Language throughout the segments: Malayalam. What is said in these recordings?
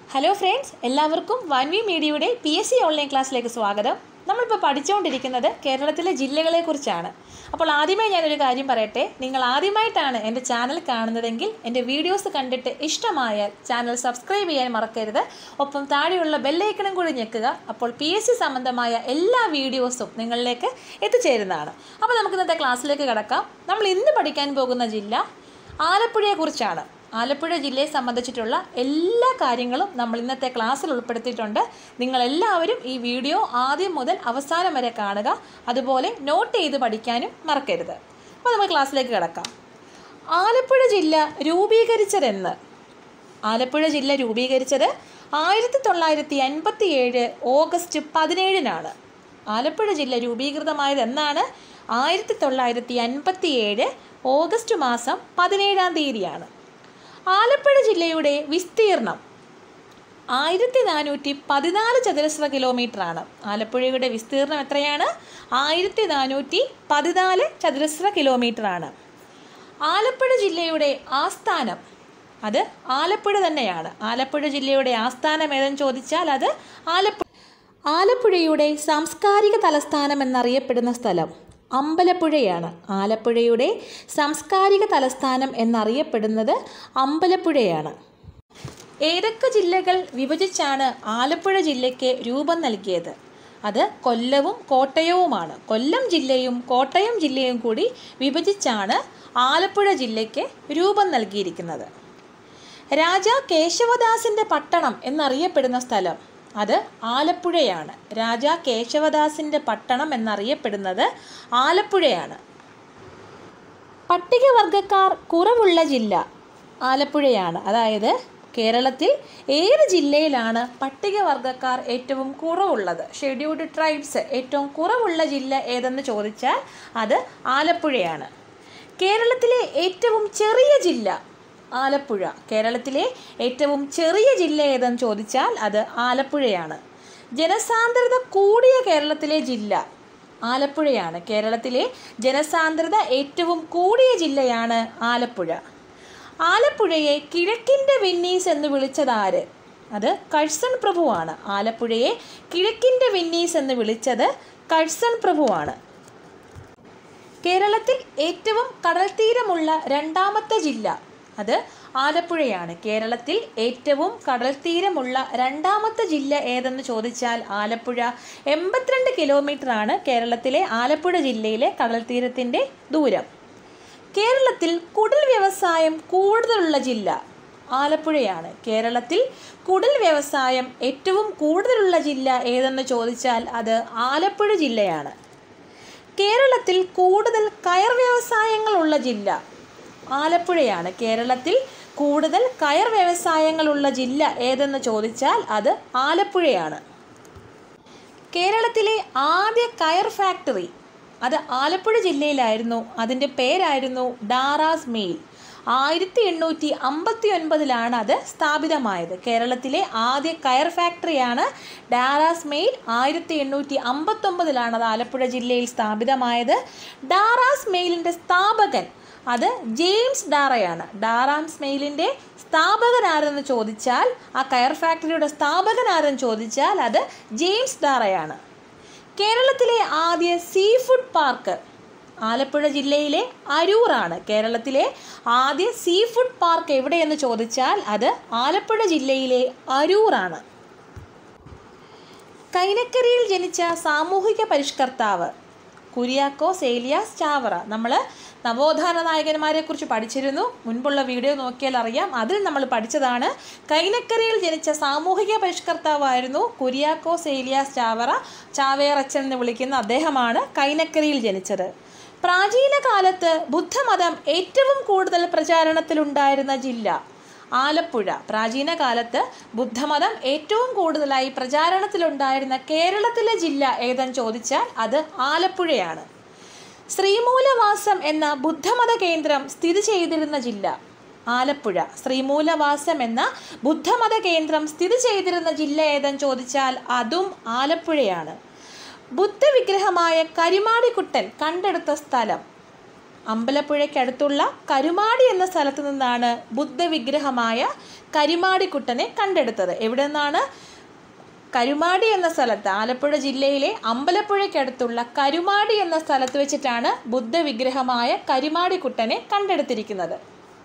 ഹലോ ഫ്രണ്ട്സ് എല്ലാവർക്കും വൺ വി മീഡിയയുടെ പി എസ് സി ഓൺലൈൻ ക്ലാസ്സിലേക്ക് സ്വാഗതം നമ്മളിപ്പോൾ പഠിച്ചുകൊണ്ടിരിക്കുന്നത് കേരളത്തിലെ ജില്ലകളെക്കുറിച്ചാണ് അപ്പോൾ ആദ്യമായി ഞാനൊരു കാര്യം പറയട്ടെ നിങ്ങൾ ആദ്യമായിട്ടാണ് എൻ്റെ ചാനൽ കാണുന്നതെങ്കിൽ എൻ്റെ വീഡിയോസ് കണ്ടിട്ട് ഇഷ്ടമായാൽ ചാനൽ സബ്സ്ക്രൈബ് ചെയ്യാൻ മറക്കരുത് ഒപ്പം താഴെയുള്ള ബെല്ലൈക്കണും കൂടി ഞെക്കുക അപ്പോൾ പി എസ് സി സംബന്ധമായ എല്ലാ വീഡിയോസും നിങ്ങളിലേക്ക് എത്തിച്ചേരുന്നതാണ് അപ്പോൾ നമുക്ക് ഇന്നത്തെ ക്ലാസ്സിലേക്ക് കിടക്കാം നമ്മൾ ഇന്ന് പഠിക്കാൻ പോകുന്ന ജില്ല ആലപ്പുഴയെക്കുറിച്ചാണ് ആലപ്പുഴ ജില്ലയെ സംബന്ധിച്ചിട്ടുള്ള എല്ലാ കാര്യങ്ങളും നമ്മൾ ഇന്നത്തെ ക്ലാസ്സിൽ ഉൾപ്പെടുത്തിയിട്ടുണ്ട് നിങ്ങളെല്ലാവരും ഈ വീഡിയോ ആദ്യം മുതൽ അവസാനം വരെ കാണുക അതുപോലെ നോട്ട് ചെയ്ത് പഠിക്കാനും മറക്കരുത് അപ്പോൾ നമ്മൾ ക്ലാസ്സിലേക്ക് കിടക്കാം ആലപ്പുഴ ജില്ല രൂപീകരിച്ചതെന്ന് ആലപ്പുഴ ജില്ല രൂപീകരിച്ചത് ആയിരത്തി തൊള്ളായിരത്തി അൻപത്തി ഏഴ് ഓഗസ്റ്റ് പതിനേഴിനാണ് ആലപ്പുഴ ജില്ല രൂപീകൃതമായത് എന്നാണ് ആയിരത്തി തൊള്ളായിരത്തി അൻപത്തി ഏഴ് ഓഗസ്റ്റ് മാസം പതിനേഴാം തീയതിയാണ് ആലപ്പുഴ ജില്ലയുടെ വിസ്തീർണം ആയിരത്തി നാനൂറ്റി പതിനാല് ചതുരശ്ര കിലോമീറ്ററാണ് ആലപ്പുഴയുടെ വിസ്തീർണം എത്രയാണ് ആയിരത്തി നാനൂറ്റി പതിനാല് ചതുരശ്ര കിലോമീറ്ററാണ് ആലപ്പുഴ ജില്ലയുടെ ആസ്ഥാനം അത് ആലപ്പുഴ തന്നെയാണ് ആലപ്പുഴ ജില്ലയുടെ ആസ്ഥാനം ഏതെന്ന് ചോദിച്ചാൽ അത് ആലപ്പുഴ ആലപ്പുഴയുടെ സാംസ്കാരിക തലസ്ഥാനം എന്നറിയപ്പെടുന്ന സ്ഥലം അമ്പലപ്പുഴയാണ് ആലപ്പുഴയുടെ സാംസ്കാരിക തലസ്ഥാനം എന്നറിയപ്പെടുന്നത് അമ്പലപ്പുഴയാണ് ഏതൊക്കെ ജില്ലകൾ വിഭജിച്ചാണ് ആലപ്പുഴ ജില്ലയ്ക്ക് രൂപം നൽകിയത് അത് കൊല്ലവും കോട്ടയവുമാണ് കൊല്ലം ജില്ലയും കോട്ടയം ജില്ലയും കൂടി വിഭജിച്ചാണ് ആലപ്പുഴ ജില്ലയ്ക്ക് രൂപം നൽകിയിരിക്കുന്നത് രാജാ കേശവദാസിൻ്റെ പട്ടണം എന്നറിയപ്പെടുന്ന സ്ഥലം അത് ആലപ്പുഴയാണ് രാജാ കേശവദാസിൻ്റെ പട്ടണം എന്നറിയപ്പെടുന്നത് ആലപ്പുഴയാണ് പട്ടികവർഗക്കാർ കുറവുള്ള ജില്ല ആലപ്പുഴയാണ് അതായത് കേരളത്തിൽ ഏത് ജില്ലയിലാണ് പട്ടികവർഗക്കാർ ഏറ്റവും കുറവുള്ളത് ഷെഡ്യൂൾഡ് ട്രൈബ്സ് ഏറ്റവും കുറവുള്ള ജില്ല ഏതെന്ന് ചോദിച്ചാൽ അത് ആലപ്പുഴയാണ് കേരളത്തിലെ ഏറ്റവും ചെറിയ ജില്ല ആലപ്പുഴ കേരളത്തിലെ ഏറ്റവും ചെറിയ ജില്ല ഏതെന്ന് ചോദിച്ചാൽ അത് ആലപ്പുഴയാണ് ജനസാന്ദ്രത കൂടിയ കേരളത്തിലെ ജില്ല ആലപ്പുഴയാണ് കേരളത്തിലെ ജനസാന്ദ്രത ഏറ്റവും കൂടിയ ജില്ലയാണ് ആലപ്പുഴ ആലപ്പുഴയെ കിഴക്കിൻ്റെ വെന്നീസ് എന്ന് വിളിച്ചതാര് അത് കഴ്സൺ പ്രഭുവാണ് ആലപ്പുഴയെ കിഴക്കിൻ്റെ വെന്നീസ് എന്ന് വിളിച്ചത് കഴ്സൺ പ്രഭുവാണ് കേരളത്തിൽ ഏറ്റവും കടൽ തീരമുള്ള രണ്ടാമത്തെ ജില്ല അത് ആലപ്പുഴയാണ് കേരളത്തിൽ ഏറ്റവും കടൽ തീരമുള്ള രണ്ടാമത്തെ ജില്ല ഏതെന്ന് ചോദിച്ചാൽ ആലപ്പുഴ എൺപത്തിരണ്ട് കിലോമീറ്ററാണ് കേരളത്തിലെ ആലപ്പുഴ ജില്ലയിലെ കടൽ തീരത്തിൻ്റെ ദൂരം കേരളത്തിൽ കുടിൽ വ്യവസായം കൂടുതലുള്ള ജില്ല ആലപ്പുഴയാണ് കേരളത്തിൽ കുടിൽ വ്യവസായം ഏറ്റവും കൂടുതലുള്ള ജില്ല ഏതെന്ന് ചോദിച്ചാൽ അത് ആലപ്പുഴ ജില്ലയാണ് കേരളത്തിൽ കൂടുതൽ കയർ വ്യവസായങ്ങളുള്ള ജില്ല ആലപ്പുഴയാണ് കേരളത്തിൽ കൂടുതൽ കയർ വ്യവസായങ്ങളുള്ള ജില്ല ഏതെന്ന് ചോദിച്ചാൽ അത് ആലപ്പുഴയാണ് കേരളത്തിലെ ആദ്യ കയർ ഫാക്ടറി അത് ആലപ്പുഴ ജില്ലയിലായിരുന്നു അതിൻ്റെ പേരായിരുന്നു ഡാറാസ് മെയിൽ ആയിരത്തി എണ്ണൂറ്റി അമ്പത്തി ഒൻപതിലാണ് അത് സ്ഥാപിതമായത് കേരളത്തിലെ ആദ്യ കയർ ഫാക്ടറിയാണ് ഡാറാസ് മെയിൽ ആയിരത്തി എണ്ണൂറ്റി അമ്പത്തൊമ്പതിലാണ് അത് ആലപ്പുഴ ജില്ലയിൽ സ്ഥാപിതമായത് ഡാറാസ് മെയിലിൻ്റെ സ്ഥാപകൻ അത് ജെയിംസ് ഡാറയാണ് ഡാറാംസ് മെയിലിൻ്റെ സ്ഥാപകൻ ആരെന്ന് ചോദിച്ചാൽ ആ കയർ ഫാക്ടറിയുടെ സ്ഥാപകൻ ആരെന്ന് ചോദിച്ചാൽ അത് ജെയിംസ് ഡാറയാണ് കേരളത്തിലെ ആദ്യ സീ ഫുഡ് പാർക്ക് ആലപ്പുഴ ജില്ലയിലെ അരൂറാണ് കേരളത്തിലെ ആദ്യ സീ ഫുഡ് പാർക്ക് എവിടെയെന്ന് ചോദിച്ചാൽ അത് ആലപ്പുഴ ജില്ലയിലെ അരൂറാണ് കൈനക്കരയിൽ ജനിച്ച സാമൂഹിക പരിഷ്കർത്താവ് കുര്യാക്കോസ് ഏലിയാസ് ചാവറ നമ്മൾ നവോത്ഥാന നായകന്മാരെ കുറിച്ച് പഠിച്ചിരുന്നു മുൻപുള്ള വീഡിയോ നോക്കിയാൽ അറിയാം അതിൽ നമ്മൾ പഠിച്ചതാണ് കൈനക്കരയിൽ ജനിച്ച സാമൂഹിക പരിഷ്കർത്താവായിരുന്നു കുര്യാക്കോസ് ഏലിയാസ് ചാവറ ചാവേറച്ചൻ എന്ന് വിളിക്കുന്ന അദ്ദേഹമാണ് കൈനക്കരയിൽ ജനിച്ചത് പ്രാചീന കാലത്ത് ബുദ്ധമതം ഏറ്റവും കൂടുതൽ പ്രചാരണത്തിലുണ്ടായിരുന്ന ജില്ല ആലപ്പുഴ പ്രാചീന കാലത്ത് ബുദ്ധമതം ഏറ്റവും കൂടുതലായി പ്രചാരണത്തിലുണ്ടായിരുന്ന കേരളത്തിലെ ജില്ല ഏതെന്ന് ചോദിച്ചാൽ അത് ആലപ്പുഴയാണ് ശ്രീമൂലവാസം എന്ന ബുദ്ധമത കേന്ദ്രം സ്ഥിതി ചെയ്തിരുന്ന ജില്ല ആലപ്പുഴ ശ്രീമൂലവാസം എന്ന ബുദ്ധമത കേന്ദ്രം സ്ഥിതി ചെയ്തിരുന്ന ജില്ല ഏതെന്ന് ചോദിച്ചാൽ അതും ആലപ്പുഴയാണ് ബുദ്ധവിഗ്രഹമായ കരിമാടിക്കുട്ടൻ കണ്ടെടുത്ത സ്ഥലം അമ്പലപ്പുഴയ്ക്കടുത്തുള്ള കരുമാടി എന്ന സ്ഥലത്തു നിന്നാണ് ബുദ്ധവിഗ്രഹമായ കരിമാടിക്കുട്ടനെ കണ്ടെടുത്തത് എവിടെ നിന്നാണ് കരുമാടി എന്ന സ്ഥലത്ത് ആലപ്പുഴ ജില്ലയിലെ അമ്പലപ്പുഴയ്ക്കടുത്തുള്ള കരുമാടി എന്ന സ്ഥലത്ത് വെച്ചിട്ടാണ് ബുദ്ധവിഗ്രഹമായ കരിമാടിക്കുട്ടനെ കണ്ടെടുത്തിരിക്കുന്നത്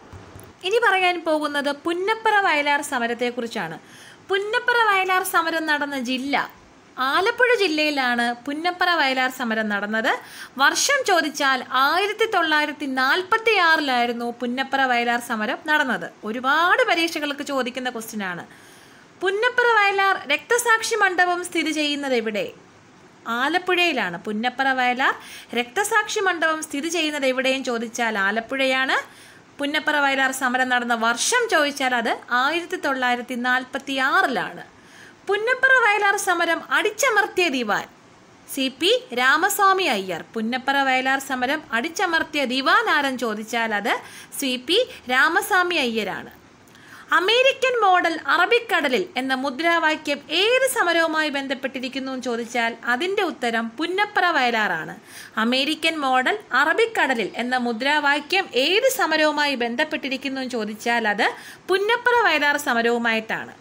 ഇനി പറയാൻ പോകുന്നത് പുന്നപ്പറ വയലാർ സമരത്തെക്കുറിച്ചാണ് പുന്നപ്പറ വയലാർ സമരം നടന്ന ജില്ല ആലപ്പുഴ ജില്ലയിലാണ് പുന്നപ്പറ വയലാർ സമരം നടന്നത് വർഷം ചോദിച്ചാൽ ആയിരത്തി തൊള്ളായിരത്തി നാൽപ്പത്തി ആറിലായിരുന്നു പുന്നപ്പറ വയലാർ സമരം നടന്നത് ഒരുപാട് പരീക്ഷകൾക്ക് ചോദിക്കുന്ന ക്വസ്റ്റ്യൻ ആണ് പുന്നപ്പറ വയലാർ രക്തസാക്ഷി മണ്ഡപം സ്ഥിതി ചെയ്യുന്നത് എവിടെ ആലപ്പുഴയിലാണ് പുന്നപ്പറ വയലാർ രക്തസാക്ഷി മണ്ഡപം സ്ഥിതി ചെയ്യുന്നത് എവിടെയും ചോദിച്ചാൽ ആലപ്പുഴയാണ് പുന്നപ്പറ വയലാർ സമരം നടന്ന വർഷം ചോദിച്ചാൽ അത് ആയിരത്തി തൊള്ളായിരത്തി നാൽപ്പത്തി ആറിലാണ് പുന്നപ്പറ വയലാർ സമരം അടിച്ചമർത്തിയ ദിവാൻ സി പി രാമസ്വാമി അയ്യർ പുന്നപ്പറ വയലാർ സമരം അടിച്ചമർത്തിയ ദിവാൻ ആരം ചോദിച്ചാൽ അത് സി പി രാമസ്വാമി അയ്യരാണ് അമേരിക്കൻ മോഡൽ അറബിക്കടലിൽ എന്ന മുദ്രാവാക്യം ഏത് സമരവുമായി ബന്ധപ്പെട്ടിരിക്കുന്നു എന്ന് ചോദിച്ചാൽ അതിൻ്റെ ഉത്തരം പുന്നപ്പറ വയലാറാണ് അമേരിക്കൻ മോഡൽ അറബിക്കടലിൽ എന്ന മുദ്രാവാക്യം ഏത് സമരവുമായി ബന്ധപ്പെട്ടിരിക്കുന്നു എന്ന് ചോദിച്ചാൽ അത് പുന്നപ്പറ വയലാർ സമരവുമായിട്ടാണ്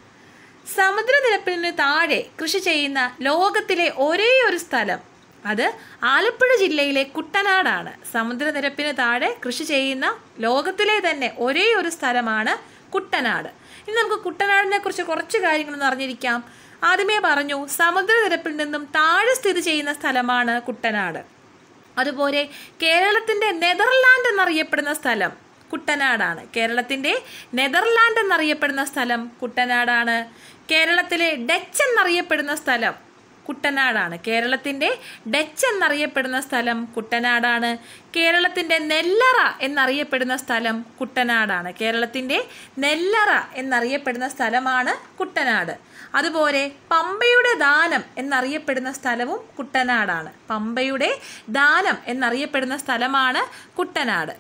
സമുദ്രനിരപ്പിന് താഴെ കൃഷി ചെയ്യുന്ന ലോകത്തിലെ ഒരേ ഒരു സ്ഥലം അത് ആലപ്പുഴ ജില്ലയിലെ കുട്ടനാടാണ് സമുദ്രനിരപ്പിന് താഴെ കൃഷി ചെയ്യുന്ന ലോകത്തിലെ തന്നെ ഒരേ ഒരു സ്ഥലമാണ് കുട്ടനാട് ഇനി നമുക്ക് കുട്ടനാടിനെ കുറിച്ച് കുറച്ച് കാര്യങ്ങളൊന്ന് അറിഞ്ഞിരിക്കാം ആദ്യമേ പറഞ്ഞു സമുദ്രനിരപ്പിൽ നിന്നും താഴെ സ്ഥിതി ചെയ്യുന്ന സ്ഥലമാണ് കുട്ടനാട് അതുപോലെ കേരളത്തിൻ്റെ നെതർലാൻഡ് എന്നറിയപ്പെടുന്ന സ്ഥലം കുട്ടനാടാണ് കേരളത്തിൻ്റെ നെതർലാൻഡ് എന്നറിയപ്പെടുന്ന സ്ഥലം കുട്ടനാടാണ് കേരളത്തിലെ ഡച്ച് എന്നറിയപ്പെടുന്ന സ്ഥലം കുട്ടനാടാണ് കേരളത്തിൻ്റെ ഡച്ച് എന്നറിയപ്പെടുന്ന സ്ഥലം കുട്ടനാടാണ് കേരളത്തിൻ്റെ നെല്ലറ എന്നറിയപ്പെടുന്ന സ്ഥലം കുട്ടനാടാണ് കേരളത്തിൻ്റെ നെല്ലറ എന്നറിയപ്പെടുന്ന സ്ഥലമാണ് കുട്ടനാട് അതുപോലെ പമ്പയുടെ ദാനം എന്നറിയപ്പെടുന്ന സ്ഥലവും കുട്ടനാടാണ് പമ്പയുടെ ദാനം എന്നറിയപ്പെടുന്ന സ്ഥലമാണ് കുട്ടനാട്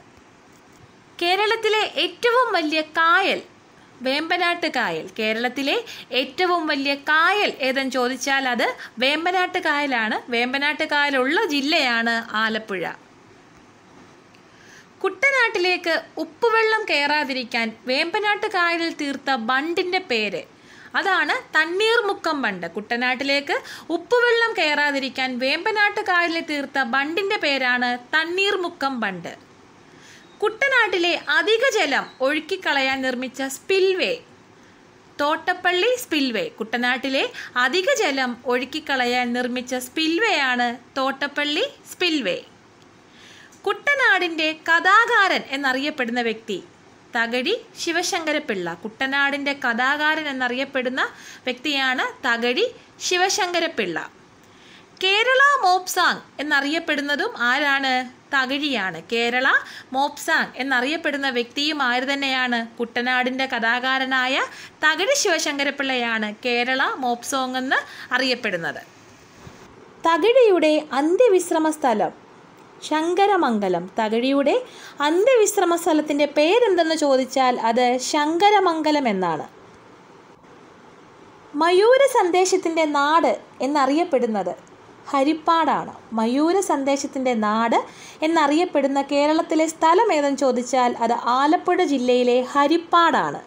കേരളത്തിലെ ഏറ്റവും വലിയ കായൽ വേമ്പനാട്ട് കായൽ കേരളത്തിലെ ഏറ്റവും വലിയ കായൽ ഏതെന്ന് ചോദിച്ചാൽ അത് വേമ്പനാട്ട് കായലാണ് വേമ്പനാട്ട് കായലുള്ള ജില്ലയാണ് ആലപ്പുഴ കുട്ടനാട്ടിലേക്ക് ഉപ്പുവെള്ളം കയറാതിരിക്കാൻ വേമ്പനാട്ട് കായലിൽ തീർത്ത ബണ്ടിൻ്റെ പേര് അതാണ് തണ്ണീർമുക്കം ബണ്ട് കുട്ടനാട്ടിലേക്ക് ഉപ്പുവെള്ളം കയറാതിരിക്കാൻ വേമ്പനാട്ട് കായലിൽ തീർത്ത ബണ്ടിൻ്റെ പേരാണ് തണ്ണീർമുക്കം ബണ്ട് കുട്ടനാട്ടിലെ അധിക ജലം ഒഴുക്കിക്കളയാൻ നിർമ്മിച്ച സ്പിൽവേ തോട്ടപ്പള്ളി സ്പിൽവേ കുട്ടനാട്ടിലെ അധിക ജലം ഒഴുക്കിക്കളയാൻ നിർമ്മിച്ച സ്പിൽവേ ആണ് തോട്ടപ്പള്ളി സ്പിൽവേ കുട്ടനാടിൻ്റെ കഥാകാരൻ എന്നറിയപ്പെടുന്ന വ്യക്തി തകഴി ശിവശങ്കരപിള്ള കുട്ടനാടിൻ്റെ കഥാകാരൻ എന്നറിയപ്പെടുന്ന വ്യക്തിയാണ് തകഴി ശിവശങ്കരപിള്ള കേരള മോപ്സാങ് എന്നറിയപ്പെടുന്നതും ആരാണ് തകഴിയാണ് കേരള മോപ്സാങ് എന്നറിയപ്പെടുന്ന വ്യക്തിയും ആര് തന്നെയാണ് കുട്ടനാടിൻ്റെ കഥാകാരനായ തകഴി ശിവശങ്കരപിള്ളയാണ് കേരള മോപ്സോങ് എന്ന് അറിയപ്പെടുന്നത് തകഴിയുടെ അന്ത്യവിശ്രമ സ്ഥലം ശങ്കരമംഗലം തകഴിയുടെ അന്ത്യവിശ്രമ സ്ഥലത്തിൻ്റെ പേരെന്തെന്ന് ചോദിച്ചാൽ അത് ശങ്കരമംഗലം എന്നാണ് മയൂര സന്ദേശത്തിൻ്റെ നാട് എന്നറിയപ്പെടുന്നത് ഹരിപ്പാടാണ് മയൂര സന്ദേശത്തിൻ്റെ നാട് എന്നറിയപ്പെടുന്ന കേരളത്തിലെ സ്ഥലം ഏതെന്ന് ചോദിച്ചാൽ അത് ആലപ്പുഴ ജില്ലയിലെ ഹരിപ്പാടാണ്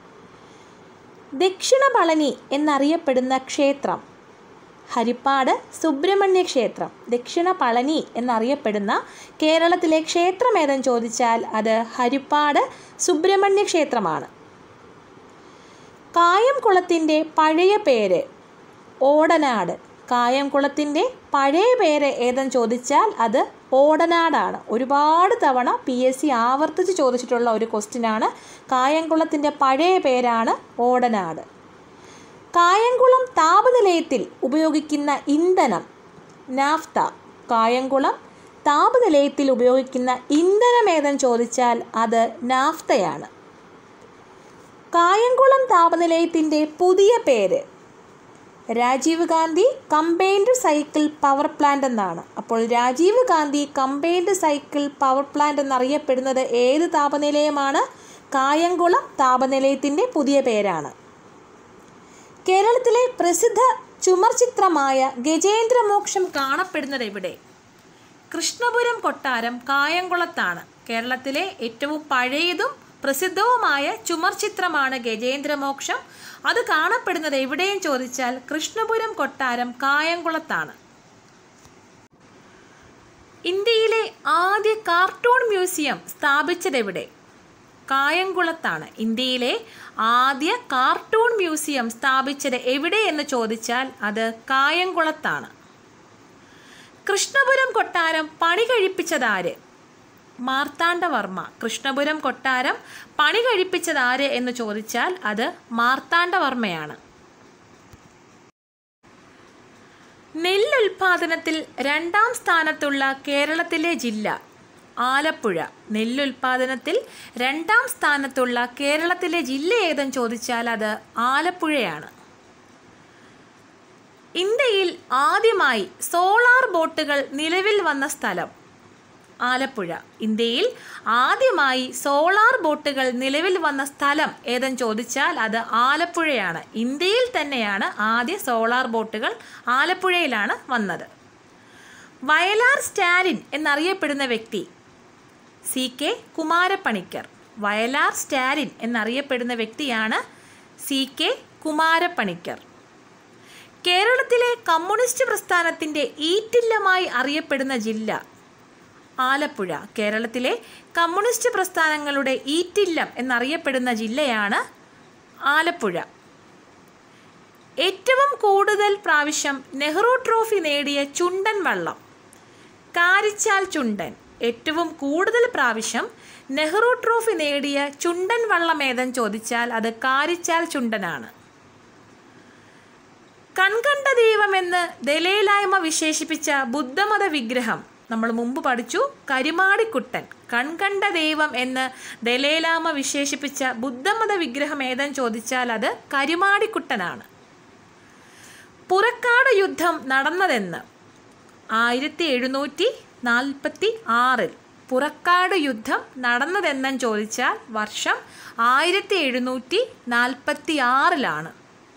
ദക്ഷിണ പളനി എന്നറിയപ്പെടുന്ന ക്ഷേത്രം ഹരിപ്പാട് സുബ്രഹ്മണ്യ ക്ഷേത്രം ദക്ഷിണ പളനി എന്നറിയപ്പെടുന്ന കേരളത്തിലെ ക്ഷേത്രം ഏതെന്ന് ചോദിച്ചാൽ അത് ഹരിപ്പാട് സുബ്രഹ്മണ്യ ക്ഷേത്രമാണ് കായംകുളത്തിൻ്റെ പഴയ പേര് ഓടനാട് കായംകുളത്തിൻ്റെ പഴയ പേര് ഏതെന്ന് ചോദിച്ചാൽ അത് ഓടനാടാണ് ഒരുപാട് തവണ പി എസ് സി ആവർത്തിച്ച് ചോദിച്ചിട്ടുള്ള ഒരു ക്വസ്റ്റ്യനാണ് കായംകുളത്തിൻ്റെ പഴയ പേരാണ് ഓടനാട് കായംകുളം താപനിലയത്തിൽ ഉപയോഗിക്കുന്ന ഇന്ധനം നാഫ്ത കായംകുളം താപനിലയത്തിൽ ഉപയോഗിക്കുന്ന ഇന്ധനം ഏതെന്ന് ചോദിച്ചാൽ അത് നാഫ്തയാണ് കായംകുളം താപനിലയത്തിൻ്റെ പുതിയ പേര് Rajiv Gandhi combined cycle power plant എന്നാണ് അപ്പോൾ Rajiv Gandhi combined cycle power plant എന്നറിയപ്പെടുന്നത് ഏത് താപനിലയമാണ് കായംകുളം താപനിലയത്തിൻ്റെ പുതിയ പേരാണ് കേരളത്തിലെ പ്രസിദ്ധ ചുമർ ചിത്രമായ ഗജേന്ദ്രമോക്ഷം കാണപ്പെടുന്നത് എവിടെ കൃഷ്ണപുരം കൊട്ടാരം കായംകുളത്താണ് കേരളത്തിലെ ഏറ്റവും പഴയതും പ്രസിദ്ധവുമായ ചുമർ ചിത്രമാണ് ഗജേന്ദ്രമോക്ഷം അത് കാണപ്പെടുന്നത് എവിടെയും ചോദിച്ചാൽ കൃഷ്ണപുരം കൊട്ടാരം കായംകുളത്താണ് ഇന്ത്യയിലെ ആദ്യ കാർട്ടൂൺ മ്യൂസിയം സ്ഥാപിച്ചതെവിടെ കായംകുളത്താണ് ഇന്ത്യയിലെ ആദ്യ കാർട്ടൂൺ മ്യൂസിയം സ്ഥാപിച്ചത് എവിടെ എന്ന് ചോദിച്ചാൽ അത് കായംകുളത്താണ് കൃഷ്ണപുരം കൊട്ടാരം പണി കഴിപ്പിച്ചതാര് മാർത്താണ്ഡവർമ്മ കൃഷ്ണപുരം കൊട്ടാരം പണി കഴിപ്പിച്ചതാര് എന്ന് ചോദിച്ചാൽ അത് മാർത്താണ്ഡവർമ്മയാണ് നെല്ലുൽപാദനത്തിൽ രണ്ടാം സ്ഥാനത്തുള്ള കേരളത്തിലെ ജില്ല ആലപ്പുഴ നെല്ലുൽപാദനത്തിൽ രണ്ടാം സ്ഥാനത്തുള്ള കേരളത്തിലെ ജില്ല ഏതെന്ന് ചോദിച്ചാൽ അത് ആലപ്പുഴയാണ് ഇന്ത്യയിൽ ആദ്യമായി സോളാർ ബോട്ടുകൾ നിലവിൽ വന്ന സ്ഥലം ആലപ്പുഴ ഇന്ത്യയിൽ ആദ്യമായി സോളാർ ബോട്ടുകൾ നിലവിൽ വന്ന സ്ഥലം ഏതെന്ന് ചോദിച്ചാൽ അത് ആലപ്പുഴയാണ് ഇന്ത്യയിൽ തന്നെയാണ് ആദ്യ സോളാർ ബോട്ടുകൾ ആലപ്പുഴയിലാണ് വന്നത് വയലാർ സ്റ്റാലിൻ എന്നറിയപ്പെടുന്ന വ്യക്തി C K Kumarapanicker Vayalar Stalin എന്നറിയപ്പെടുന്ന വ്യക്തിയാണ് സി കെ കുമാരപ്പണിക്കർ കേരളത്തിലെ കമ്മ്യൂണിസ്റ്റ് പ്രസ്ഥാനത്തിൻ്റെ ഈറ്റില്ലമായി അറിയപ്പെടുന്ന ജില്ല ആലപ്പുഴ കേരളത്തിലെ കമ്മ്യൂണിസ്റ്റ് പ്രസ്ഥാനങ്ങളുടെ ഈറ്റില്ലം എന്നറിയപ്പെടുന്ന ജില്ലയാണ് ആലപ്പുഴ ഏറ്റവും കൂടുതൽ പ്രാവശ്യം നെഹ്റു ട്രോഫി നേടിയ ചുണ്ടൻ വള്ളം കാരിച്ചാൽ ചുണ്ടൻ ഏറ്റവും കൂടുതൽ പ്രാവശ്യം നെഹ്റു ട്രോഫി നേടിയ ചുണ്ടൻ വള്ളം ഏതെന്ന് ചോദിച്ചാൽ അത് കാരിച്ചാൽ ചുണ്ടനാണ് കൺകണ്ട ദൈവമെന്ന് ദലൈലായ്മ വിശേഷിപ്പിച്ച ബുദ്ധമത വിഗ്രഹം നമ്മൾ മുമ്പ് പഠിച്ചു കരിമാടിക്കുട്ടൻ കൺകണ്ട ദൈവം എന്ന് ദലൈലാമ വിശേഷിപ്പിച്ച ബുദ്ധമത വിഗ്രഹം ഏതെന്ന് ചോദിച്ചാൽ അത് കരിമാടിക്കുട്ടനാണ് പുറക്കാട് യുദ്ധം നടന്നതെന്ന് ആയിരത്തി എഴുന്നൂറ്റി നാൽപ്പത്തി ആറിൽ പുറക്കാട് യുദ്ധം നടന്നതെന്ന് ചോദിച്ചാൽ വർഷം ആയിരത്തി എഴുന്നൂറ്റി നാൽപ്പത്തി ആറിലാണ്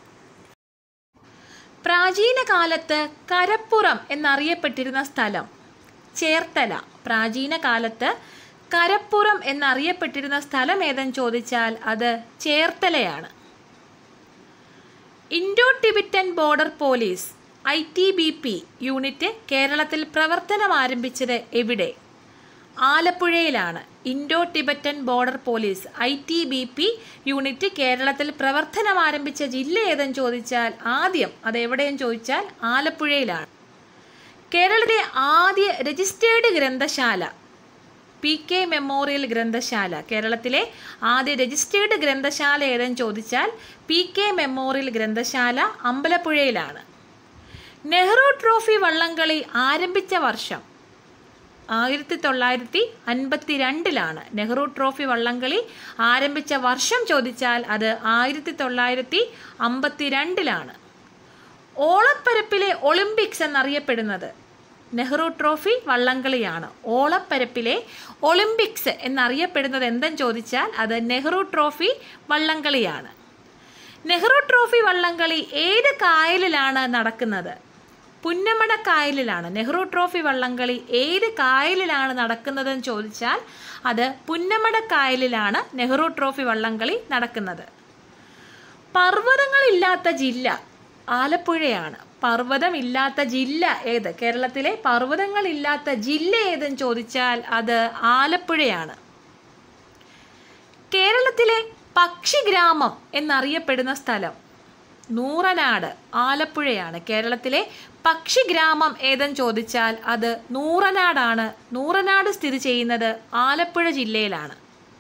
പ്രാചീന കാലത്ത് കരപ്പുറം എന്നറിയപ്പെട്ടിരുന്ന സ്ഥലം ചേർത്തല പ്രാചീന കാലത്ത് കരപ്പുറം എന്നറിയപ്പെട്ടിരുന്ന സ്ഥലം ഏതെന്ന് ചോദിച്ചാൽ അത് ചേർത്തലയാണ് Indo Tibetan border police I T B P unit കേരളത്തിൽ പ്രവർത്തനം ആരംഭിച്ചത് എവിടെ ആലപ്പുഴയിലാണ് Indo Tibetan border police I T B P unit കേരളത്തിൽ പ്രവർത്തനം ആരംഭിച്ച ജില്ല ഏതെന്ന് ചോദിച്ചാൽ ആദ്യം അത് എവിടെയെന്ന് ചോദിച്ചാൽ ആലപ്പുഴയിലാണ് കേരളത്തിലെ ആദ്യ രജിസ്റ്റേർഡ് ഗ്രന്ഥശാല പി കെ മെമ്മോറിയൽ ഗ്രന്ഥശാല കേരളത്തിലെ ആദ്യ രജിസ്റ്റേർഡ് ഗ്രന്ഥശാല ഏതെന്ന് ചോദിച്ചാൽ പി കെ മെമ്മോറിയൽ ഗ്രന്ഥശാല അമ്പലപ്പുഴയിലാണ് നെഹ്റു ട്രോഫി വള്ളംകളി ആരംഭിച്ച വർഷം ആയിരത്തി തൊള്ളായിരത്തി അൻപത്തി രണ്ടിലാണ് നെഹ്റു ട്രോഫി വള്ളംകളി ആരംഭിച്ച വർഷം ചോദിച്ചാൽ അത് ആയിരത്തി തൊള്ളായിരത്തി അമ്പത്തി രണ്ടിലാണ് ഓളപ്പരപ്പിലെ ഒളിമ്പിക്സ് എന്നറിയപ്പെടുന്നത് നെഹ്റു ട്രോഫി വള്ളംകളിയാണ് ഓളപ്പരപ്പിലെ ഒളിമ്പിക്സ് എന്നറിയപ്പെടുന്നത് എന്തെന്ന് ചോദിച്ചാൽ അത് നെഹ്റു ട്രോഫി വള്ളംകളിയാണ് നെഹ്റു ട്രോഫി വള്ളംകളി ഏത് കായലിലാണ് നടക്കുന്നത് പുന്നമട കായലിലാണ് നെഹ്റു ട്രോഫി വള്ളംകളി ഏത് കായലിലാണ് നടക്കുന്നതെന്ന് ചോദിച്ചാൽ അത് പുന്നമട കായലിലാണ് നെഹ്റു ട്രോഫി വള്ളംകളി നടക്കുന്നത് പർവ്വതങ്ങളില്ലാത്ത ജില്ല ആലപ്പുഴയാണ് പർവ്വതമില്ലാത്ത ജില്ല ഏത് കേരളത്തിലെ പർവ്വതങ്ങളില്ലാത്ത ജില്ല ഏതെന്ന് ചോദിച്ചാൽ അത് ആലപ്പുഴയാണ് കേരളത്തിലെ പക്ഷിഗ്രാമം എന്നറിയപ്പെടുന്ന സ്ഥലം നൂറനാട് ആലപ്പുഴയാണ് കേരളത്തിലെ പക്ഷിഗ്രാമം ഏതെന്ന് ചോദിച്ചാൽ അത് നൂറനാടാണ് നൂറനാട് സ്ഥിതി ചെയ്യുന്നത് ആലപ്പുഴ ജില്ലയിലാണ്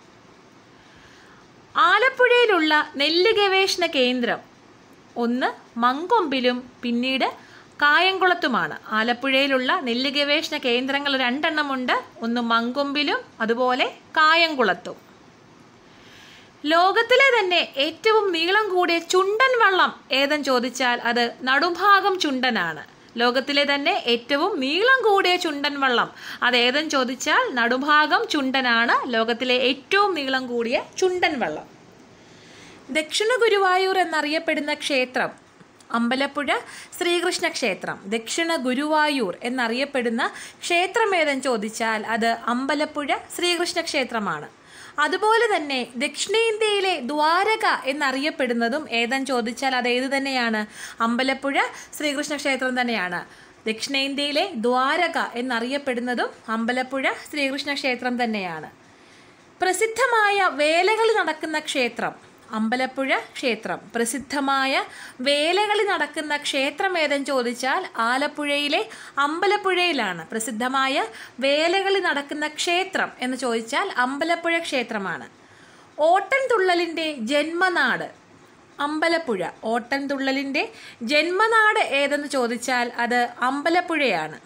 ആലപ്പുഴയിലുള്ള നെല്ല് ഗവേഷണ കേന്ദ്രം ഒന്ന് മങ്കൊമ്പിലും പിന്നീട് കായംകുളത്തുമാണ് ആലപ്പുഴയിലുള്ള നെല്ല് ഗവേഷണ കേന്ദ്രങ്ങൾ രണ്ടെണ്ണമുണ്ട് ഒന്ന് മങ്കൊമ്പിലും അതുപോലെ കായംകുളത്തും ലോകത്തിലെ തന്നെ ഏറ്റവും നീളം കൂടിയ ചുണ്ടൻ വള്ളം ഏതെന്ന് ചോദിച്ചാൽ അത് നടുഭാഗം ചുണ്ടനാണ് ലോകത്തിലെ തന്നെ ഏറ്റവും നീളം കൂടിയ ചുണ്ടൻ വള്ളം അത് ഏതെന്ന് ചോദിച്ചാൽ നടുഭാഗം ചുണ്ടനാണ് ലോകത്തിലെ ഏറ്റവും നീളം കൂടിയ ചുണ്ടൻ വള്ളം ദക്ഷിണ ഗുരുവായൂർ എന്നറിയപ്പെടുന്ന ക്ഷേത്രം അമ്പലപ്പുഴ ശ്രീകൃഷ്ണ ക്ഷേത്രം ദക്ഷിണ ഗുരുവായൂർ എന്നറിയപ്പെടുന്ന ക്ഷേത്രമേതെന്ന് ചോദിച്ചാൽ അത് അമ്പലപ്പുഴ ശ്രീകൃഷ്ണ ക്ഷേത്രമാണ് അതുപോലെ തന്നെ ദക്ഷിണേന്ത്യയിലെ ദ്വാരക എന്നറിയപ്പെടുന്നതും ഏതെന്ന് ചോദിച്ചാൽ അത് ഏത് തന്നെയാണ് അമ്പലപ്പുഴ ശ്രീകൃഷ്ണ ക്ഷേത്രം തന്നെയാണ് ദക്ഷിണേന്ത്യയിലെ ദ്വാരക എന്നറിയപ്പെടുന്നതും അമ്പലപ്പുഴ ശ്രീകൃഷ്ണ ക്ഷേത്രം തന്നെയാണ് പ്രസിദ്ധമായ വേലകൾ നടക്കുന്ന ക്ഷേത്രം അമ്പലപ്പുഴ ക്ഷേത്രം പ്രസിദ്ധമായ വേലകളി നടക്കുന്ന ക്ഷേത്രം ഏതെന്ന് ചോദിച്ചാൽ ആലപ്പുഴയിലെ അമ്പലപ്പുഴയിലാണ് പ്രസിദ്ധമായ വേലകളി നടക്കുന്ന ക്ഷേത്രം എന്ന് ചോദിച്ചാൽ അമ്പലപ്പുഴ ക്ഷേത്രമാണ് ഓട്ടൻതുള്ളലിൻ്റെ ജന്മനാട് അമ്പലപ്പുഴ ഓട്ടൻതുള്ളലിൻ്റെ ജന്മനാട് ഏതെന്ന് ചോദിച്ചാൽ അത് അമ്പലപ്പുഴയാണ്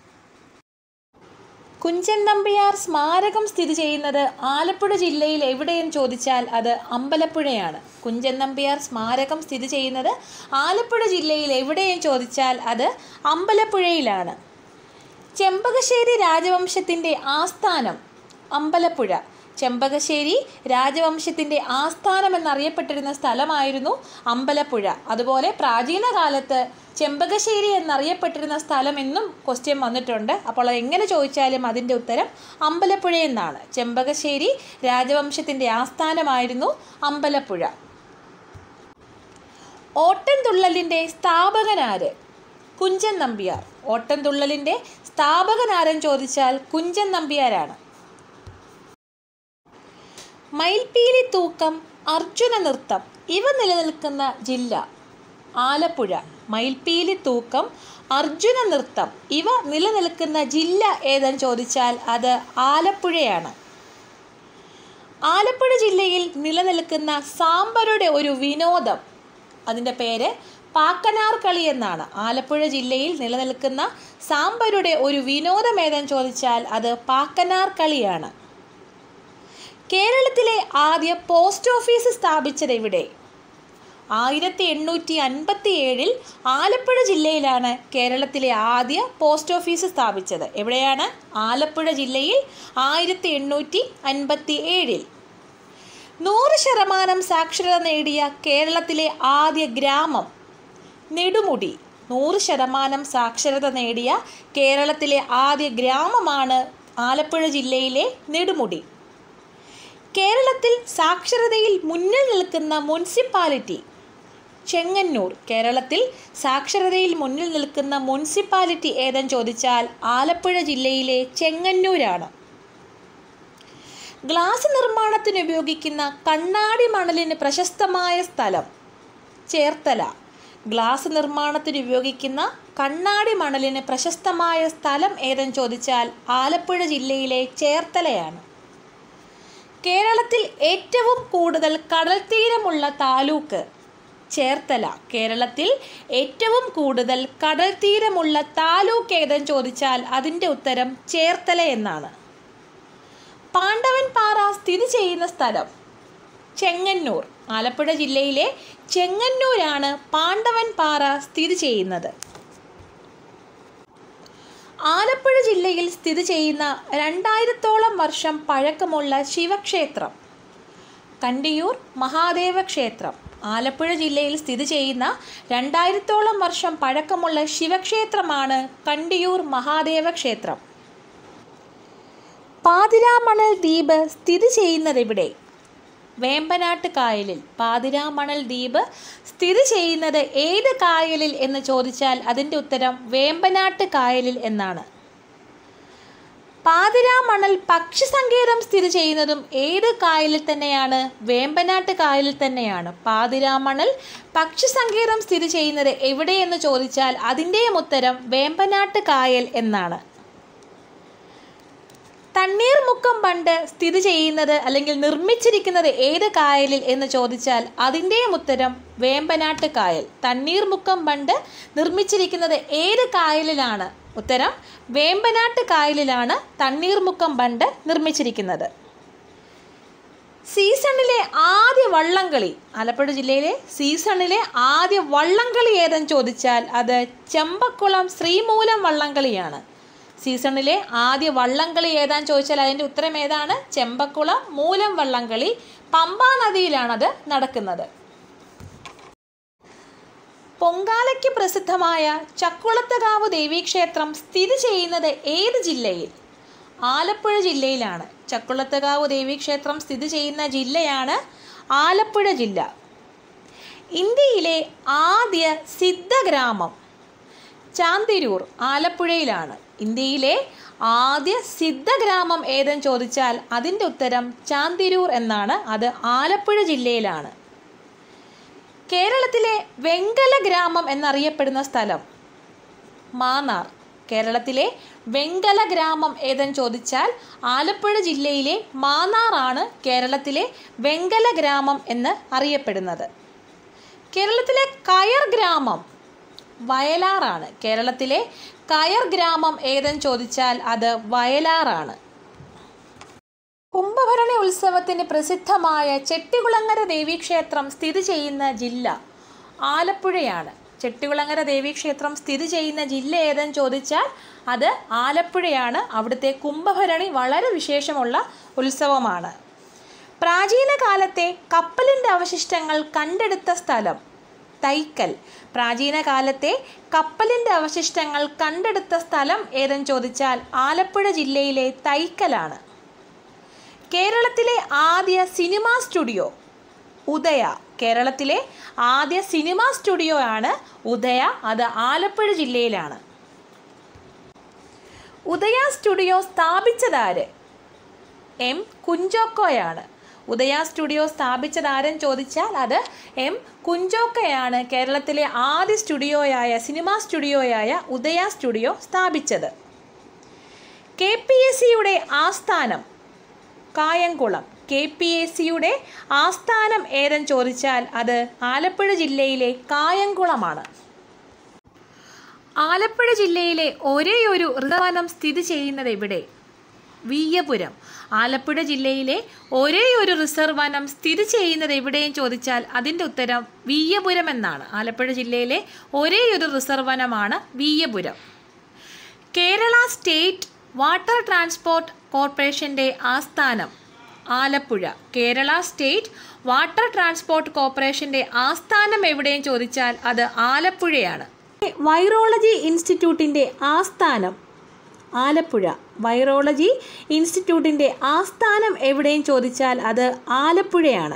കുഞ്ചൻ നമ്പ്യാർ സ്മാരകം സ്ഥിതി ചെയ്യുന്നത് ആലപ്പുഴ ജില്ലയിൽ എവിടെയെന്ന് ചോദിച്ചാൽ അത് അമ്പലപ്പുഴയാണ് കുഞ്ചൻ നമ്പ്യാർ സ്മാരകം സ്ഥിതി ചെയ്യുന്നത് ആലപ്പുഴ ജില്ലയിൽ എവിടെയെന്ന് ചോദിച്ചാൽ അത് അമ്പലപ്പുഴയിലാണ് ചെമ്പകശ്ശേരി രാജവംശത്തിൻ്റെ ആസ്ഥാനം അമ്പലപ്പുഴ ചെമ്പകശ്ശേരി രാജവംശത്തിൻ്റെ ആസ്ഥാനം എന്നറിയപ്പെട്ടിരുന്ന സ്ഥലമായിരുന്നു അമ്പലപ്പുഴ അതുപോലെ പ്രാചീന കാലത്ത് ചെമ്പകശ്ശേരി എന്നറിയപ്പെട്ടിരുന്ന സ്ഥലം എന്നും ക്വസ്റ്റ്യൻ വന്നിട്ടുണ്ട് അപ്പോൾ അത് എങ്ങനെ ചോദിച്ചാലും അതിൻ്റെ ഉത്തരം അമ്പലപ്പുഴ എന്നാണ് ചെമ്പകശ്ശേരി രാജവംശത്തിൻ്റെ ആസ്ഥാനമായിരുന്നു അമ്പലപ്പുഴ ഓട്ടൻതുള്ളലിൻ്റെ സ്ഥാപകനാര് കുഞ്ചൻ നമ്പ്യാർ ഓട്ടൻതുള്ളലിൻ്റെ സ്ഥാപകനാരെന്ന് ചോദിച്ചാൽ കുഞ്ചൻ നമ്പ്യാരാണ് മയിൽപീലി തൂക്കം അർജുന നൃത്തം ഇവ നിലനിൽക്കുന്ന ജില്ല ആലപ്പുഴ മയിൽപീലി തൂക്കം അർജുന നൃത്തം ഇവ നിലനിൽക്കുന്ന ജില്ല ഏതെന്ന് ചോദിച്ചാൽ അത് ആലപ്പുഴയാണ് ആലപ്പുഴ ജില്ലയിൽ നിലനിൽക്കുന്ന സാമ്പരുടെ ഒരു വിനോദം അതിൻ്റെ പേര് പാക്കനാർ കളി എന്നാണ് ആലപ്പുഴ ജില്ലയിൽ നിലനിൽക്കുന്ന സാമ്പരുടെ ഒരു വിനോദം ഏതെന്ന് ചോദിച്ചാൽ അത് പാക്കനാർ കളിയാണ് കേരളത്തിലെ ആദ്യ പോസ്റ്റ് ഓഫീസ് സ്ഥാപിച്ചത് എവിടെ ആയിരത്തി എണ്ണൂറ്റി അൻപത്തി ഏഴിൽ ആലപ്പുഴ ജില്ലയിലാണ് കേരളത്തിലെ ആദ്യ പോസ്റ്റ് ഓഫീസ് സ്ഥാപിച്ചത് എവിടെയാണ് ആലപ്പുഴ ജില്ലയിൽ ആയിരത്തി എണ്ണൂറ്റി അൻപത്തി ഏഴിൽ നൂറ് ശതമാനം സാക്ഷരത നേടിയ കേരളത്തിലെ ആദ്യ ഗ്രാമം നെടുമുടി നൂറ് ശതമാനം സാക്ഷരത നേടിയ കേരളത്തിലെ ആദ്യ ഗ്രാമമാണ് ആലപ്പുഴ ജില്ലയിലെ നെടുമുടി കേരളത്തിൽ സാക്ഷരതയിൽ മുന്നിൽ നിൽക്കുന്ന മുനിസിപ്പാലിറ്റി ചെങ്ങന്നൂർ കേരളത്തിൽ സാക്ഷരതയിൽ മുന്നിൽ നിൽക്കുന്ന മുനിസിപ്പാലിറ്റി ഏതെന്ന് ചോദിച്ചാൽ ആലപ്പുഴ ജില്ലയിലെ ചെങ്ങന്നൂരാണ് ഗ്ലാസ് നിർമ്മാണത്തിന് ഉപയോഗിക്കുന്ന കണ്ണാടി മണലിന് പ്രശസ്തമായ സ്ഥലം ചേർത്തല ഗ്ലാസ് നിർമ്മാണത്തിന് ഉപയോഗിക്കുന്ന കണ്ണാടി മണലിന് പ്രശസ്തമായ സ്ഥലം ഏതെന്ന് ചോദിച്ചാൽ ആലപ്പുഴ ജില്ലയിലെ ചേർത്തലയാണ് കേരളത്തിൽ ഏറ്റവും കൂടുതൽ കടൽത്തീരമുള്ള താലൂക്ക് ചേർത്തല കേരളത്തിൽ ഏറ്റവും കൂടുതൽ കടൽത്തീരമുള്ള താലൂക്ക് ഏതെന്ന് ചോദിച്ചാൽ അതിൻ്റെ ഉത്തരം ചേർത്തല എന്നാണ് പാണ്ഡവൻ പാറ സ്ഥിതി ചെയ്യുന്ന സ്ഥലം ചെങ്ങന്നൂർ ആലപ്പുഴ ജില്ലയിലെ ചെങ്ങന്നൂരാണ് പാണ്ഡവൻ പാറ സ്ഥിതി ചെയ്യുന്നത് ആലപ്പുഴ ജില്ലയിൽ സ്ഥിതി ചെയ്യുന്ന രണ്ടായിരത്തോളം വർഷം പഴക്കമുള്ള ശിവക്ഷേത്രം കണ്ടിയൂർ മഹാദേവ ക്ഷേത്രം ആലപ്പുഴ ജില്ലയിൽ സ്ഥിതി ചെയ്യുന്ന രണ്ടായിരത്തോളം വർഷം പഴക്കമുള്ള ശിവക്ഷേത്രമാണ് കണ്ടിയൂർ മഹാദേവ ക്ഷേത്രം പാതിരാമണൽ ദ്വീപ് സ്ഥിതി ചെയ്യുന്നതെവിടെ വേമ്പനാട്ട് കായലിൽ പാതിരാമണൽ ദ്വീപ് സ്ഥിതി ചെയ്യുന്നത് ഏത് കായലിൽ എന്ന് ചോദിച്ചാൽ അതിൻ്റെ ഉത്തരം വേമ്പനാട്ട് കായലിൽ എന്നാണ് പാതിരാമണൽ പക്ഷി സങ്കേതം സ്ഥിതി ചെയ്യുന്നതും ഏത് കായലിൽ തന്നെയാണ് വേമ്പനാട്ട് കായലിൽ തന്നെയാണ് പാതിരാമണൽ പക്ഷി സങ്കേതം സ്ഥിതി ചെയ്യുന്നത് എവിടെയെന്ന് ചോദിച്ചാൽ അതിൻ്റെയും ഉത്തരം വേമ്പനാട്ട് കായൽ എന്നാണ് തണ്ണീർമുക്കം ബണ്ട് സ്ഥിതി ചെയ്യുന്നത് അല്ലെങ്കിൽ നിർമ്മിച്ചിരിക്കുന്നത് ഏത് കായലിൽ എന്ന് ചോദിച്ചാൽ അതിൻ്റെയും ഉത്തരം വേമ്പനാട്ട് കായൽ തണ്ണീർമുക്കം ബണ്ട് നിർമ്മിച്ചിരിക്കുന്നത് ഏത് കായലിലാണ് ഉത്തരം വേമ്പനാട്ട് കായലിലാണ് തണ്ണീർമുക്കം ബണ്ട് നിർമ്മിച്ചിരിക്കുന്നത് സീസണിലെ ആദ്യ വള്ളംകളി ആലപ്പുഴ ജില്ലയിലെ സീസണിലെ ആദ്യ വള്ളംകളി ഏതെന്ന് ചോദിച്ചാൽ അത് ചെമ്പക്കുളം ശ്രീമൂലം വള്ളംകളിയാണ് സീസണിലെ ആദ്യ വള്ളംകളി ഏതാന്ന് ചോദിച്ചാൽ അതിൻ്റെ ഉത്തരം ഏതാണ് ചെമ്പക്കുളം മൂലം വള്ളംകളി പമ്പാ നദിയിലാണത് നടക്കുന്നത് പൊങ്കാലയ്ക്ക് പ്രസിദ്ധമായ ചക്കുളത്തകാവ് ദേവീക്ഷേത്രം സ്ഥിതി ചെയ്യുന്നത് ഏത് ജില്ലയിൽ ആലപ്പുഴ ജില്ലയിലാണ് ചക്കുളത്തകാവ് ദേവീക്ഷേത്രം സ്ഥിതി ചെയ്യുന്ന ജില്ലയാണ് ആലപ്പുഴ ജില്ല ഇന്ത്യയിലെ ആദ്യ സിദ്ധഗ്രാമം ചാന്തിരൂർ ആലപ്പുഴയിലാണ് ഇന്ത്യയിലെ ആദ്യ സിദ്ധഗ്രാമം ഏതെന്ന് ചോദിച്ചാൽ അതിൻ്റെ ഉത്തരം ചാന്തിരൂർ എന്നാണ് അത് ആലപ്പുഴ ജില്ലയിലാണ് കേരളത്തിലെ വെങ്കല ഗ്രാമം എന്നറിയപ്പെടുന്ന സ്ഥലം മാന്നാർ കേരളത്തിലെ വെങ്കല ഗ്രാമം ഏതെന്ന് ചോദിച്ചാൽ ആലപ്പുഴ ജില്ലയിലെ മാന്നാറാണ് കേരളത്തിലെ വെങ്കല ഗ്രാമം എന്ന് അറിയപ്പെടുന്നത് കേരളത്തിലെ കയർ ഗ്രാമം വയലാറാണ് കേരളത്തിലെ കയർ ഗ്രാമം ഏതെന്ന് ചോദിച്ചാൽ അത് വയലാറാണ് കുംഭഭരണി ഉത്സവത്തിന് പ്രസിദ്ധമായ ചെട്ടികുളങ്ങര ദേവീക്ഷേത്രം സ്ഥിതി ചെയ്യുന്ന ജില്ല ആലപ്പുഴയാണ് ചെട്ടികുളങ്ങര ദേവീക്ഷേത്രം സ്ഥിതി ചെയ്യുന്ന ജില്ല ഏതെന്ന് ചോദിച്ചാൽ അത് ആലപ്പുഴയാണ് അവിടുത്തെ കുംഭഭരണി വളരെ വിശേഷമുള്ള ഉത്സവമാണ് പ്രാചീന കാലത്തെ കപ്പലിൻ്റെ അവശിഷ്ടങ്ങൾ കണ്ടെടുത്ത സ്ഥലം തൈക്കൽ പ്രാചീന കാലത്തെ കപ്പലിൻ്റെ അവശിഷ്ടങ്ങൾ കണ്ടെടുത്ത സ്ഥലം ഏതെന്ന് ചോദിച്ചാൽ ആലപ്പുഴ ജില്ലയിലെ തൈക്കലാണ് കേരളത്തിലെ ആദ്യ സിനിമാ സ്റ്റുഡിയോ ഉദയ കേരളത്തിലെ ആദ്യ സിനിമാ സ്റ്റുഡിയോ ആണ് ഉദയ അത് ആലപ്പുഴ ജില്ലയിലാണ് ഉദയ സ്റ്റുഡിയോ സ്ഥാപിച്ചതാര് എം കുഞ്ചോക്കോയാണ് ഉദയ സ്റ്റുഡിയോ സ്ഥാപിച്ചതാരെന്ന് ചോദിച്ചാൽ അത് എം കുഞ്ചോക്കയാണ് കേരളത്തിലെ ആദ്യ സ്റ്റുഡിയോയായ സിനിമാ സ്റ്റുഡിയോയായ ഉദയ സ്റ്റുഡിയോ സ്ഥാപിച്ചത് കെ പി എസ് സിയുടെ ആസ്ഥാനം കായംകുളം കെ പി എസ് സിയുടെ ആസ്ഥാനം ഏതെന്ന് ചോദിച്ചാൽ അത് ആലപ്പുഴ ജില്ലയിലെ കായംകുളമാണ് ആലപ്പുഴ ജില്ലയിലെ ഒരേയൊരു ഋതവനം സ്ഥിതി ചെയ്യുന്നത് എവിടെ വീയപുരം ആലപ്പുഴ ജില്ലയിലെ ഒരേയൊരു റിസർവ് വനം സ്ഥിതി ചെയ്യുന്നത് എവിടെയും ചോദിച്ചാൽ അതിൻ്റെ ഉത്തരം വീയപുരം എന്നാണ് ആലപ്പുഴ ജില്ലയിലെ ഒരേയൊരു റിസർവ് വനമാണ് Veeyapuram Kerala state water transport കോർപ്പറേഷൻ്റെ ആസ്ഥാനം Alappuzha Kerala state water transport കോർപ്പറേഷൻ്റെ ആസ്ഥാനം എവിടെയും ചോദിച്ചാൽ അത് ആലപ്പുഴയാണ് വൈറോളജി ഇൻസ്റ്റിറ്റ്യൂട്ടിൻ്റെ ആസ്ഥാനം ആലപ്പുഴ വൈറോളജി ഇൻസ്റ്റിറ്റ്യൂട്ടിൻ്റെ ആസ്ഥാനം എവിടെയും ചോദിച്ചാൽ അത് ആലപ്പുഴയാണ്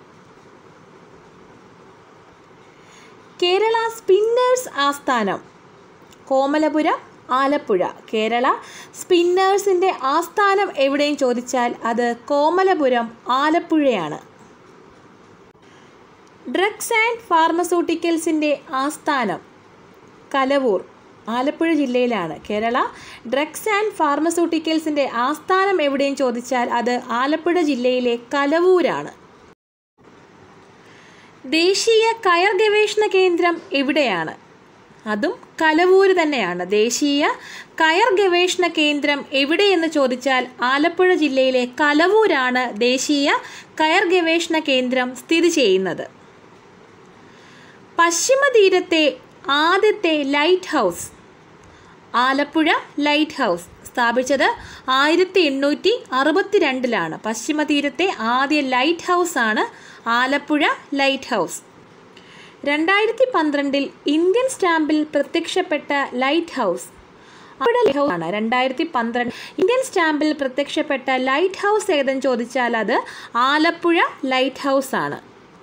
കേരള സ്പിന്നേഴ്സ് ആസ്ഥാനം കോമലപുരം ആലപ്പുഴ കേരള സ്പിന്നേഴ്സിൻ്റെ ആസ്ഥാനം എവിടെയും ചോദിച്ചാൽ അത് കോമലപുരം ആലപ്പുഴയാണ് ഡ്രഗ്സ് ആൻഡ് ഫാർമസ്യൂട്ടിക്കൽസിൻ്റെ ആസ്ഥാനം കലവൂർ ആലപ്പുഴ ജില്ലയിലാണ് കേരള ഡ്രഗ്സ് ആൻഡ് ഫാർമസ്യൂട്ടിക്കൽസിൻ്റെ ആസ്ഥാനം എവിടെയും ചോദിച്ചാൽ അത് ആലപ്പുഴ ജില്ലയിലെ കലവൂരാണ് ദേശീയ കയർ ഗവേഷണ കേന്ദ്രം എവിടെയാണ് അതും കലവൂര് തന്നെയാണ് ദേശീയ കയർ ഗവേഷണ കേന്ദ്രം എവിടെയെന്ന് ചോദിച്ചാൽ ആലപ്പുഴ ജില്ലയിലെ കലവൂരാണ് ദേശീയ കയർ ഗവേഷണ കേന്ദ്രം സ്ഥിതി ചെയ്യുന്നത് പശ്ചിമ തീരത്തെ ആദ്യത്തെ lighthouse Alappuzha lighthouse സ്ഥാപിച്ചത് ആയിരത്തി എണ്ണൂറ്റി അറുപത്തി രണ്ടിലാണ് പശ്ചിമ തീരത്തെ ആദ്യ ലൈറ്റ് ഹൗസ് ആണ് ആലപ്പുഴ ലൈറ്റ് ഹൗസ് രണ്ടായിരത്തി പന്ത്രണ്ടിൽ ഇന്ത്യൻ സ്റ്റാമ്പിൽ പ്രത്യക്ഷപ്പെട്ട ലൈറ്റ് ഹൗസ് അവിടെ ലൈറ്റ് ഹൗസ് ആണ് രണ്ടായിരത്തി പന്ത്രണ്ട് ഇന്ത്യൻ സ്റ്റാമ്പിൽ പ്രത്യക്ഷപ്പെട്ട ലൈറ്റ് ഹൗസ് ഏതെന്ന് ചോദിച്ചാൽ അത് ആലപ്പുഴ ലൈറ്റ് ഹൗസ് ആണ്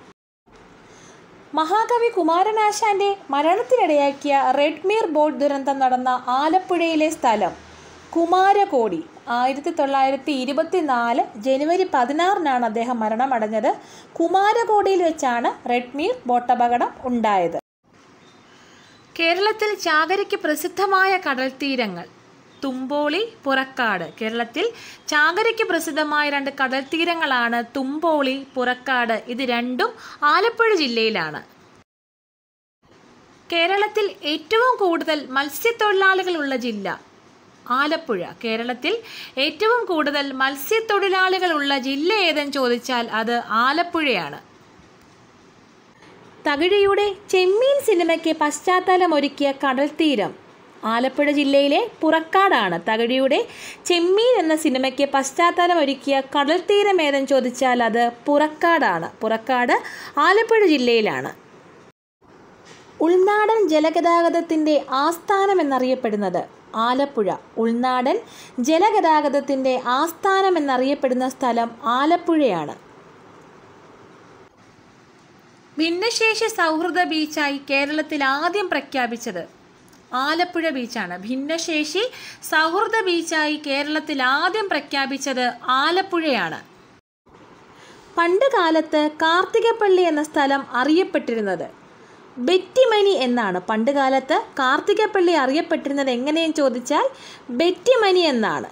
മഹാകവി കുമാരനാശാന്റെ മരണത്തിനിടയാക്കിയ റെഡ്മീർ ബോട്ട് ദുരന്തം നടന്ന ആലപ്പുഴയിലെ സ്ഥലം കുമാരകോടി ആയിരത്തി തൊള്ളായിരത്തി ഇരുപത്തി നാല് ജനുവരി പതിനാറിനാണ് അദ്ദേഹം മരണമടഞ്ഞത് കുമാരകോടിയിൽ വെച്ചാണ് റെഡ്മീർ ബോട്ടപകടം ഉണ്ടായത് കേരളത്തിൽ ചാകരയ്ക്ക് പ്രസിദ്ധമായ കടൽ തീരങ്ങൾ തുമ്പോളി പുറക്കാട് കേരളത്തിൽ ചാകരയ്ക്ക് പ്രസിദ്ധമായ രണ്ട് കടൽ തീരങ്ങളാണ് തുമ്പോളി പുറക്കാട് ഇത് രണ്ടും ആലപ്പുഴ ജില്ലയിലാണ് കേരളത്തിൽ ഏറ്റവും കൂടുതൽ മത്സ്യത്തൊഴിലാളികളുള്ള ജില്ല ആലപ്പുഴ കേരളത്തിൽ ഏറ്റവും കൂടുതൽ മത്സ്യത്തൊഴിലാളികളുള്ള ജില്ല ഏതെന്ന് ചോദിച്ചാൽ അത് ആലപ്പുഴയാണ് തകഴിയുടെ ചെമ്മീൻ സിനിമയ്ക്ക് പശ്ചാത്തലമൊരുക്കിയ കടൽ തീരം ആലപ്പുഴ ജില്ലയിലെ പുറക്കാടാണ് തകഴിയുടെ ചെമ്മീൻ എന്ന സിനിമയ്ക്ക് പശ്ചാത്തലമൊരുക്കിയ കടൽ തീരം ഏതെന്ന് ചോദിച്ചാൽ അത് പുറക്കാടാണ് പുറക്കാട് ആലപ്പുഴ ജില്ലയിലാണ് ഉൾനാടൻ ജലഗതാഗതത്തിൻ്റെ ആസ്ഥാനം എന്നറിയപ്പെടുന്നത് ആലപ്പുഴ ഉൾനാടൻ ജലഗതാഗതത്തിൻ്റെ ആസ്ഥാനം എന്നറിയപ്പെടുന്ന സ്ഥലം ആലപ്പുഴയാണ് ഭിന്നശേഷി സൗഹൃദ ബീച്ചായി കേരളത്തിൽ ആദ്യം പ്രഖ്യാപിച്ചത് ആലപ്പുഴ ബീച്ചാണ് ഭിന്നശേഷി സൗഹൃദ ബീച്ചായി കേരളത്തിൽ ആദ്യം പ്രഖ്യാപിച്ചത് ആലപ്പുഴയാണ് പണ്ട് കാലത്ത് കാർത്തികപ്പള്ളി എന്ന സ്ഥലം അറിയപ്പെട്ടിരുന്നത് ബെറ്റിമനി എന്നാണ് പണ്ട് കാലത്ത് കാർത്തികപ്പള്ളി അറിയപ്പെട്ടിരുന്നത് എങ്ങനെയെന്ന് ചോദിച്ചാൽ ബെറ്റിമനി എന്നാണ്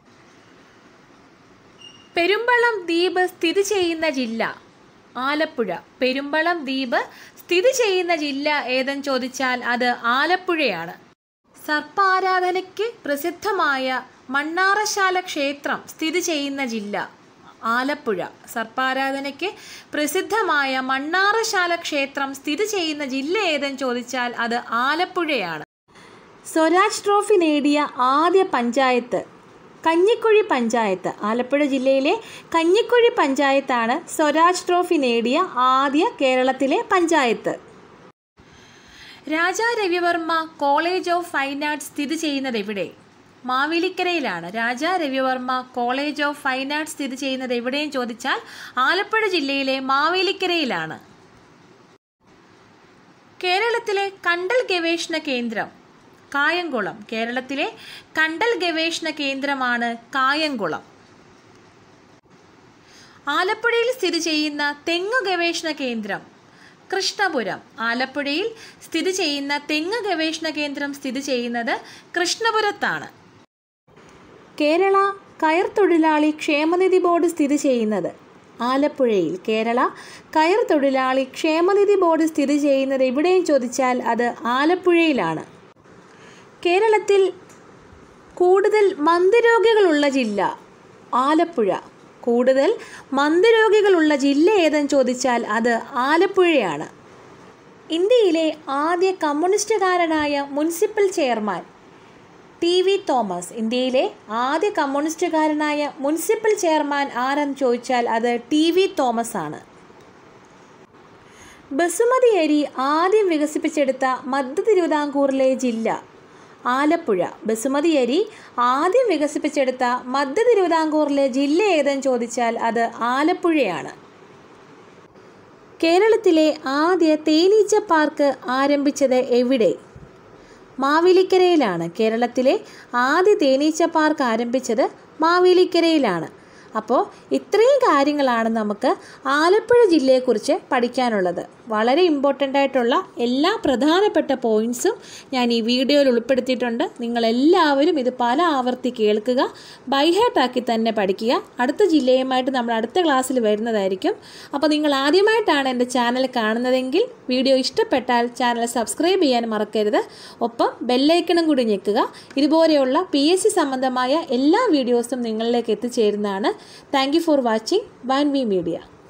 പെരുമ്പളം ദ്വീപ് സ്ഥിതി ചെയ്യുന്ന ജില്ല ആലപ്പുഴ പെരുമ്പളം ദ്വീപ് സ്ഥിതി ചെയ്യുന്ന ജില്ല ഏതെന്ന് ചോദിച്ചാൽ അത് ആലപ്പുഴയാണ് സർപ്പാരാധനയ്ക്ക് പ്രസിദ്ധമായ മണ്ണാറശാല ക്ഷേത്രം സ്ഥിതി ചെയ്യുന്ന ജില്ല ആലപ്പുഴ സർപ്പാരാധനയ്ക്ക് പ്രസിദ്ധമായ മണ്ണാറശാല ക്ഷേത്രം സ്ഥിതി ചെയ്യുന്ന ജില്ല ഏതെന്ന് ചോദിച്ചാൽ അത് ആലപ്പുഴയാണ് സ്വരാജ് ട്രോഫി നേടിയ ആദ്യ പഞ്ചായത്ത് കഞ്ഞിക്കുഴി പഞ്ചായത്ത് ആലപ്പുഴ ജില്ലയിലെ കഞ്ഞിക്കുഴി പഞ്ചായത്താണ് സ്വരാജ് ട്രോഫി നേടിയ ആദ്യ കേരളത്തിലെ panchayat Raja Ravi Varma college of fine arts സ്ഥിതി ചെയ്യുന്നത് എവിടെ മാവേലിക്കരയിലാണ് Raja Ravi Varma college of fine arts സ്ഥിതി ചെയ്യുന്നത് എവിടെയും ചോദിച്ചാൽ ആലപ്പുഴ ജില്ലയിലെ മാവേലിക്കരയിലാണ് കേരളത്തിലെ കണ്ടൽ ഗവേഷണ കേന്ദ്രം കായംകുളം കേരളത്തിലെ കണ്ടൽ ഗവേഷണ കേന്ദ്രമാണ് കായംകുളം ആലപ്പുഴയിൽ സ്ഥിതി ചെയ്യുന്ന തെങ്ങ് ഗവേഷണ കേന്ദ്രം കൃഷ്ണപുരം ആലപ്പുഴയിൽ സ്ഥിതി ചെയ്യുന്ന തെങ്ങ് ഗവേഷണ കേന്ദ്രം സ്ഥിതി ചെയ്യുന്നത് കൃഷ്ണപുരത്താണ് കേരള കയർ തൊഴിലാളി ക്ഷേമനിധി ബോർഡ് സ്ഥിതി ചെയ്യുന്നത് ആലപ്പുഴയിൽ കേരള കയർ തൊഴിലാളി ക്ഷേമനിധി ബോർഡ് സ്ഥിതി ചെയ്യുന്നത് എവിടെയും ചോദിച്ചാൽ അത് ആലപ്പുഴയിലാണ് കേരളത്തിൽ കൂടുതൽ മന്ദരോഗികളുള്ള ജില്ല ആലപ്പുഴ കൂടുതൽ മന്ദരോഗികളുള്ള ജില്ല ഏതെന്ന് ചോദിച്ചാൽ അത് ആലപ്പുഴയാണ് ഇന്ത്യയിലെ ആദ്യ കമ്മ്യൂണിസ്റ്റുകാരനായ municipal chairman T V Thomas ഇന്ത്യയിലെ ആദ്യ കമ്മ്യൂണിസ്റ്റുകാരനായ മുനിസിപ്പൽ ചെയർമാൻ ആരെന്ന് ചോദിച്ചാൽ അത് ടി വി തോമസ് ആണ് ബസുമതി അരി ആദ്യം വികസിപ്പിച്ചെടുത്ത മധ്യ തിരുവിതാംകൂറിലെ ജില്ല ആലപ്പുഴ ബസുമതി അരി ആദ്യം വികസിപ്പിച്ചെടുത്ത മധ്യ തിരുവിതാംകൂറിലെ ജില്ല ഏതെന്ന് ചോദിച്ചാൽ അത് ആലപ്പുഴയാണ് കേരളത്തിലെ ആദ്യ തേനീച്ച പാർക്ക് ആരംഭിച്ചത് എവിടെ മാവേലിക്കരയിലാണ് കേരളത്തിലെ ആദ്യ തേനീച്ച പാർക്ക് ആരംഭിച്ചത് മാവേലിക്കരയിലാണ് അപ്പോൾ ഇത്രയും കാര്യങ്ങളാണ് നമുക്ക് ആലപ്പുഴ ജില്ലയെക്കുറിച്ച് പഠിക്കാനുള്ളത് വളരെ ഇമ്പോർട്ടൻ്റ് ആയിട്ടുള്ള എല്ലാ പ്രധാനപ്പെട്ട പോയിൻറ്സും ഞാൻ ഈ വീഡിയോയിൽ ഉൾപ്പെടുത്തിയിട്ടുണ്ട് നിങ്ങളെല്ലാവരും ഇത് പല ആവർത്തി കേൾക്കുക ബൈഹാർട്ടാക്കി തന്നെ പഠിക്കുക അടുത്ത ജില്ലയുമായിട്ട് നമ്മൾ അടുത്ത ക്ലാസ്സിൽ വരുന്നതായിരിക്കും അപ്പോൾ നിങ്ങൾ ആദ്യമായിട്ടാണ് എൻ്റെ ചാനൽ കാണുന്നതെങ്കിൽ വീഡിയോ ഇഷ്ടപ്പെട്ടാൽ ചാനൽ സബ്സ്ക്രൈബ് ചെയ്യാൻ മറക്കരുത് ഒപ്പം ബെല്ലൈക്കണും കൂടി ഞെക്കുക ഇതുപോലെയുള്ള പി എസ് സി സംബന്ധമായ എല്ലാ വീഡിയോസും നിങ്ങളിലേക്ക് എത്തിച്ചേരുന്നതാണ് thank you for watching one V media